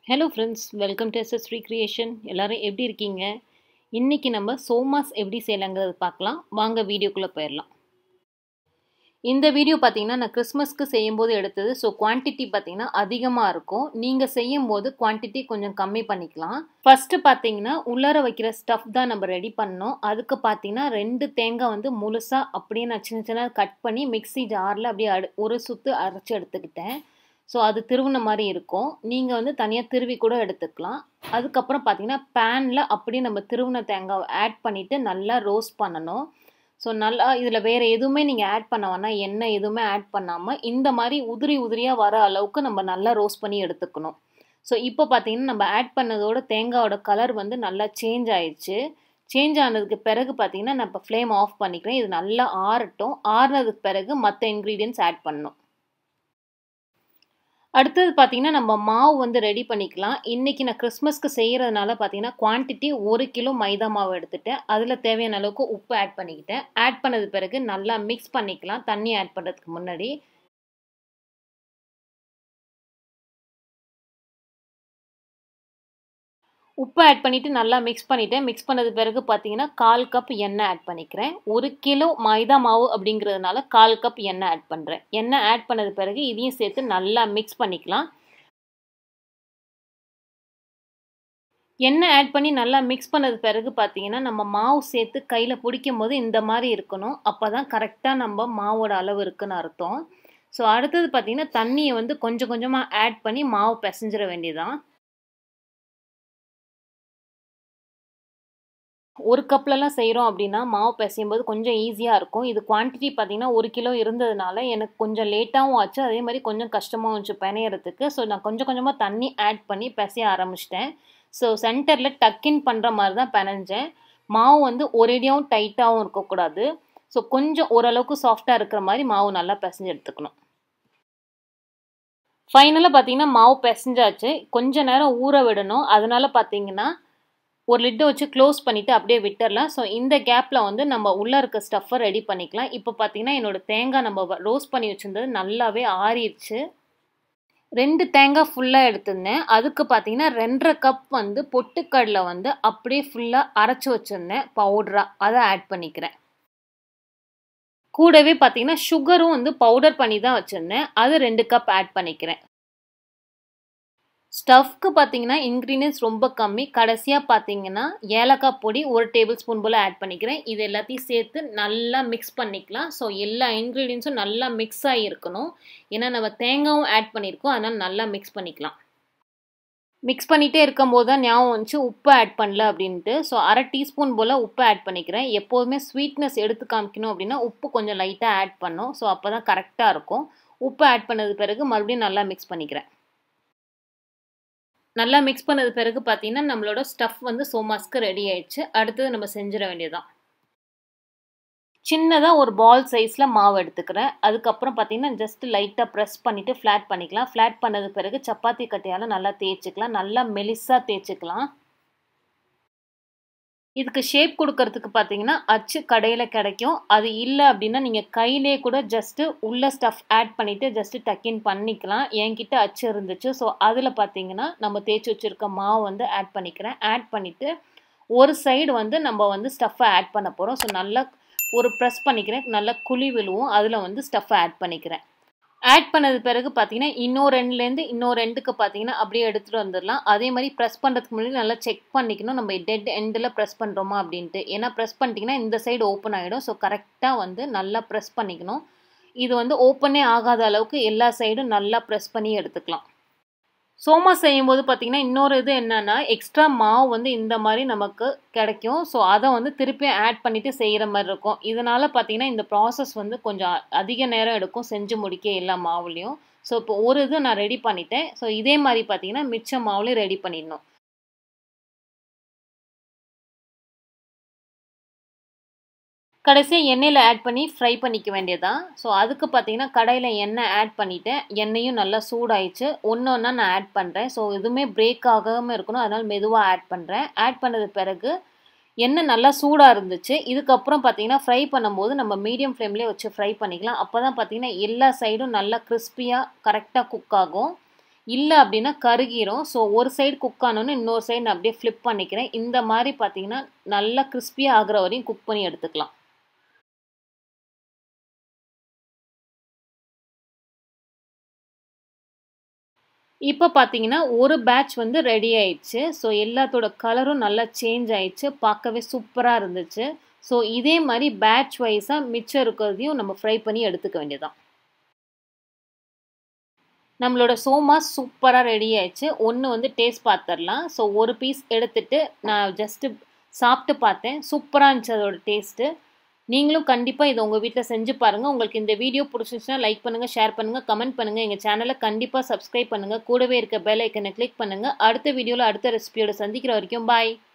hello friends welcome to SS recreation எல்லோரும் எப்படி இருக்கீங்க இன்றைக்கி நம்ம சோமாஸ் எப்படி செய்யலாங்கிறது பார்க்கலாம் வாங்க வீடியோக்குள்ளே போயிடலாம் இந்த வீடியோ பார்த்தீங்கன்னா நான் கிறிஸ்மஸ்க்கு செய்யும்போது எடுத்தது ஸோ குவான்டிட்டி பார்த்தீங்கன்னா அதிகமாக இருக்கும் நீங்கள் செய்யும்போது குவான்டிட்டி கொஞ்சம் கம்மி பண்ணிக்கலாம் ஃபஸ்ட்டு பார்த்தீங்கன்னா உள்ளார வைக்கிற ஸ்டஃப் தான் நம்ம ரெடி பண்ணோம் அதுக்கு பார்த்தீங்கன்னா ரெண்டு தேங்காய் வந்து முழுசாக அப்படியே நான் சின்ன சின்ன கட் பண்ணி மிக்ஸி ஜாரில் அப்படியே அடு ஒரு சுற்று அரைச்சி எடுத்துக்கிட்டேன் ஸோ அது திருவின மாதிரி இருக்கும் நீங்கள் வந்து தனியாக திருவி கூட எடுத்துக்கலாம் அதுக்கப்புறம் பார்த்தீங்கன்னா பேனில் அப்படியே நம்ம திருவின தேங்காவை ஆட் பண்ணிவிட்டு நல்லா ரோஸ்ட் பண்ணணும் ஸோ நல்லா இதில் வேறு எதுவுமே நீங்கள் ஆட் பண்ண வேணாம் எண்ணெய் எதுவுமே ஆட் பண்ணாமல் இந்த மாதிரி உதிரி உதிரியாக வர அளவுக்கு நம்ம நல்லா ரோஸ்ட் பண்ணி எடுத்துக்கணும் ஸோ இப்போ பார்த்தீங்கன்னா நம்ம ஆட் பண்ணதோட தேங்காயோட கலர் வந்து நல்லா சேஞ்ச் ஆயிடுச்சு சேஞ்ச் ஆனதுக்கு பிறகு பார்த்தீங்கன்னா நான் இப்போ ஃப்ளேம் ஆஃப் பண்ணிக்கிறேன் இது நல்லா ஆறட்டும் ஆறுனதுக்கு பிறகு மற்ற இன்க்ரீடியன்ஸ் ஆட் பண்ணணும் அடுத்தது பார்த்தீங்கன்னா நம்ம மாவு வந்து ரெடி பண்ணிக்கலாம் இன்றைக்கி நான் கிறிஸ்மஸ்க்கு செய்கிறதுனால பார்த்தீங்கன்னா குவான்டிட்டி ஒரு கிலோ மைதா மாவு எடுத்துட்டேன் அதில் தேவையான அளவுக்கு உப்பு ஆட் பண்ணிக்கிட்டேன் ஆட் பண்ணது பிறகு நல்லா மிக்ஸ் பண்ணிக்கலாம் தண்ணி ஆட் பண்ணுறதுக்கு முன்னாடி உப்பு ஆட் பண்ணிவிட்டு நல்லா மிக்ஸ் பண்ணிவிட்டேன் மிக்ஸ் பண்ணது பிறகு பார்த்தீங்கன்னா கால் கப் எண்ணெய் ஆட் பண்ணிக்கிறேன் ஒரு கிலோ மைதா மாவு அப்படிங்கிறதுனால கால் கப் எண்ணெய் ஆட் பண்ணுறேன் எண்ணெய் ஆட் பண்ணது பிறகு இதையும் சேர்த்து நல்லா மிக்ஸ் பண்ணிக்கலாம் எண்ணெய் ஆட் பண்ணி நல்லா மிக்ஸ் பண்ணது பிறகு பார்த்தீங்கன்னா நம்ம மாவு சேர்த்து கையில் பிடிக்கும் போது இந்த மாதிரி இருக்கணும் அப்போ தான் கரெக்டாக நம்ம மாவோட அளவு இருக்குன்னு அர்த்தம் ஸோ அடுத்தது பார்த்தீங்கன்னா தண்ணியை வந்து கொஞ்சம் கொஞ்சமாக ஆட் பண்ணி மாவு பிசைஞ்சிட வேண்டியதான் ஒரு கப்லலாம் செய்கிறோம் அப்படின்னா மாவு பிசையும் போது கொஞ்சம் ஈஸியாக இருக்கும் இது குவான்டிட்டி பார்த்திங்கன்னா ஒரு கிலோ இருந்ததுனால எனக்கு கொஞ்சம் லேட்டாகவும் ஆச்சு அதே மாதிரி கொஞ்சம் கஷ்டமாகவும் இருந்துச்சு பிணையறதுக்கு ஸோ நான் கொஞ்சம் கொஞ்சமாக தண்ணி ஆட் பண்ணி பிசைய ஆரம்பிச்சிட்டேன் ஸோ சென்டரில் டக்கின் பண்ணுற மாதிரி தான் பிணைஞ்சேன் மாவு வந்து ஒரேடியாகவும் டைட்டாகவும் இருக்கக்கூடாது ஸோ கொஞ்சம் ஓரளவுக்கு சாஃப்டாக இருக்கிற மாதிரி மாவு நல்லா பிசைஞ்சு எடுத்துக்கணும் ஃபைனலாக பார்த்தீங்கன்னா மாவு பிசைஞ்சாச்சு கொஞ்ச நேரம் ஊற விடணும் அதனால் பார்த்தீங்கன்னா ஒரு லிட்டை வச்சு க்ளோஸ் பண்ணிவிட்டு அப்படியே விட்டுடலாம் ஸோ இந்த கேப்பில் வந்து நம்ம உள்ளே இருக்க ஸ்டஃப்பை ரெடி பண்ணிக்கலாம் இப்போ பார்த்தீங்கன்னா என்னோடய தேங்காய் நம்ம ரோஸ்ட் பண்ணி வச்சுருந்தது நல்லாவே ஆறிடுச்சு ரெண்டு தேங்காய் ஃபுல்லாக எடுத்திருந்தேன் அதுக்கு பார்த்தீங்கன்னா ரெண்டரை கப் வந்து பொட்டுக்கடலை வந்து அப்படியே ஃபுல்லாக அரைச்சி வச்சுருந்தேன் பவுடராக அதை ஆட் பண்ணிக்கிறேன் கூடவே பார்த்தீங்கன்னா சுகரும் வந்து பவுடர் பண்ணி தான் வச்சுருந்தேன் அது ரெண்டு கப் ஆட் பண்ணிக்கிறேன் ஸ்டஃப்க்கு பார்த்தீங்கன்னா இன்க்ரீடியன்ஸ் ரொம்ப கம்மி கடைசியாக பார்த்தீங்கன்னா ஏலக்காய் பொடி ஒரு டேபிள் ஸ்பூன் போல் ஆட் பண்ணிக்கிறேன் இது எல்லாத்தையும் சேர்த்து நல்லா மிக்ஸ் பண்ணிக்கலாம் ஸோ எல்லா இன்க்ரீடியன்ஸும் நல்லா மிக்ஸ் ஆகி இருக்கணும் ஏன்னா நம்ம தேங்காயும் ஆட் பண்ணியிருக்கோம் அதனால் நல்லா மிக்ஸ் பண்ணிக்கலாம் மிக்ஸ் பண்ணிகிட்டே இருக்கும்போது தான் ஞாபகம் வந்துச்சு உப்பு ஆட் பண்ணல அப்படின்ட்டு ஸோ அரை டீஸ்பூன் போல் உப்பு ஆட் பண்ணிக்கிறேன் எப்போதுமே ஸ்வீட்னஸ் எடுத்து காமிக்கணும் அப்படின்னா உப்பு கொஞ்சம் லைட்டாக ஆட் பண்ணும் ஸோ அப்போ தான் கரெக்டாக இருக்கும் உப்பு ஆட் பண்ணது பிறகு மறுபடியும் நல்லா மிக்ஸ் பண்ணிக்கிறேன் நல்லா மிக்ஸ் பண்ணது பிறகு பார்த்தீங்கன்னா நம்மளோட ஸ்டஃப் வந்து சோமாஸ்க்கு ரெடி ஆயிடுச்சு அடுத்தது நம்ம செஞ்சிட வேண்டியதான் சின்னதாக ஒரு பால் சைஸில் மாவு எடுத்துக்கிறேன் அதுக்கப்புறம் பார்த்தீங்கன்னா ஜஸ்ட் லைட்டாக ப்ரெஸ் பண்ணிவிட்டு ஃப்ளாட் பண்ணிக்கலாம் ஃப்ளாட் பண்ணது பிறகு சப்பாத்தி கட்டையால் நல்லா தேய்ச்சிக்கலாம் நல்லா மெலிஸாக தேய்ச்சிக்கலாம் இதுக்கு ஷேப் கொடுக்கறதுக்கு பார்த்தீங்கன்னா அச்சு கடையில் கிடைக்கும் அது இல்லை அப்படின்னா நீங்கள் கையிலே கூட ஜஸ்ட்டு உள்ள ஸ்டஃப் ஆட் பண்ணிவிட்டு ஜஸ்ட்டு டக்கின் பண்ணிக்கலாம் என்கிட்ட அச்சு இருந்துச்சு ஸோ அதில் பார்த்தீங்கன்னா நம்ம தேய்ச்சி வச்சுருக்க மாவு வந்து ஆட் பண்ணிக்கிறேன் ஆட் பண்ணிவிட்டு ஒரு சைடு வந்து நம்ம வந்து ஸ்டஃப்பை ஆட் பண்ண போகிறோம் ஸோ நல்லா ஒரு ப்ரெஸ் பண்ணிக்கிறேன் நல்லா குழி விழுவும் அதில் வந்து ஸ்டஃப்பை ஆட் பண்ணிக்கிறேன் ஆட் பண்ணது பிறகு பார்த்தீங்கன்னா இன்னொரு ரெண்டுலேருந்து இன்னொரு ரெண்டுக்கு பார்த்தீங்கன்னா அப்படியே எடுத்துகிட்டு வந்துடலாம் அதே மாதிரி ப்ரெஸ் பண்ணுறதுக்கு முன்னாடி நல்லா செக் பண்ணிக்கணும் நம்ம டெட் எண்டில் ப்ரெஸ் பண்ணுறோமா அப்படின்ட்டு ஏன்னா ப்ரெஸ் பண்ணிட்டீங்கன்னா இந்த சைடு ஓப்பன் ஆகிடும் ஸோ கரெக்டாக வந்து நல்லா ப்ரெஸ் பண்ணிக்கணும் இது வந்து ஓப்பனே ஆகாத அளவுக்கு எல்லா சைடும் நல்லா ப்ரெஸ் பண்ணி எடுத்துக்கலாம் சோமா செய்யும்போது பார்த்திங்கன்னா இன்னொரு இது என்னென்னா எக்ஸ்ட்ரா மாவு வந்து இந்த மாதிரி நமக்கு கிடைக்கும் ஸோ அதை வந்து திருப்பி ஆட் பண்ணிவிட்டு செய்கிற மாதிரி இருக்கும் இதனால் பார்த்திங்கன்னா இந்த ப்ராசஸ் வந்து கொஞ்சம் அதிக நேரம் எடுக்கும் செஞ்சு முடிக்க எல்லா மாவுலேயும் ஸோ இப்போ ஒரு இது நான் ரெடி பண்ணிட்டேன் ஸோ இதே மாதிரி பார்த்திங்கன்னா மிச்ச மாவுலேயும் ரெடி பண்ணிடணும் கடைசியாக எண்ணெயில் ஆட் பண்ணி ஃப்ரை பண்ணிக்க வேண்டியதான் ஸோ அதுக்கு பார்த்தீங்கன்னா கடையில் எண்ணெய் ஆட் பண்ணிவிட்டேன் எண்ணெயும் நல்லா சூடாயிடுச்சு ஒன்று ஒன்றா நான் ஆட் பண்ணுறேன் ஸோ எதுவுமே பிரேக் ஆகாமல் இருக்கணும் அதனால் மெதுவாக ஆட் பண்ணுறேன் ஆட் பண்ணது பிறகு எண்ணெய் நல்லா சூடாக இருந்துச்சு இதுக்கப்புறம் பார்த்தீங்கன்னா ஃப்ரை பண்ணும்போது நம்ம மீடியம் ஃப்ளேம்லேயே வச்சு ஃப்ரை பண்ணிக்கலாம் அப்போ தான் பார்த்தீங்கன்னா எல்லா சைடும் நல்லா கிறிஸ்பியாக கரெக்டாக குக் ஆகும் இல்லை அப்படின்னா கருகிரும் ஸோ ஒரு சைடு குக் ஆனோன்னு இன்னொரு சைடு நான் அப்படியே ஃப்ளிப் பண்ணிக்கிறேன் இந்த மாதிரி பார்த்தீங்கன்னா நல்லா கிறிஸ்பியாக ஆகிற வரையும் குக் பண்ணி எடுத்துக்கலாம் இப்போ பார்த்தீங்கன்னா ஒரு பேட்ச் வந்து ரெடி ஆயிடுச்சு ஸோ எல்லாத்தோட கலரும் நல்லா சேஞ்ச் ஆயிடுச்சு பார்க்கவே சூப்பராக இருந்துச்சு ஸோ இதே மாதிரி பேட்ச் வைஸாக மிச்சம் இருக்கிறதையும் நம்ம ஃப்ரை பண்ணி எடுத்துக்க வேண்டியதான் நம்மளோட சோமா சூப்பராக ரெடி ஆயிடுச்சு ஒன்று வந்து டேஸ்ட் பார்த்துடலாம் ஸோ ஒரு பீஸ் எடுத்துட்டு நான் ஜஸ்ட்டு சாப்பிட்டு பார்த்தேன் சூப்பராக இருந்துச்சு அதோட டேஸ்ட்டு நீங்களும் கண்டிப்பாக இதை உங்கள் வீட்டில் செஞ்சு பாருங்கள் உங்களுக்கு இந்த வீடியோ பிடிச்சிருச்சுன்னா லைக் பண்ணுங்கள் ஷேர் பண்ணுங்கள் கமெண்ட் பண்ணுங்கள் எங்கள் சேனலை கண்டிப்பாக சப்ஸ்கிரைப் பண்ணுங்கள் கூடவே இருக்க பெல் ஐக்கனை கிளிக் பண்ணுங்கள் அடுத்த வீடியோவில் அடுத்த ரெசிபியோட சந்திக்கிற வரைக்கும் பாய்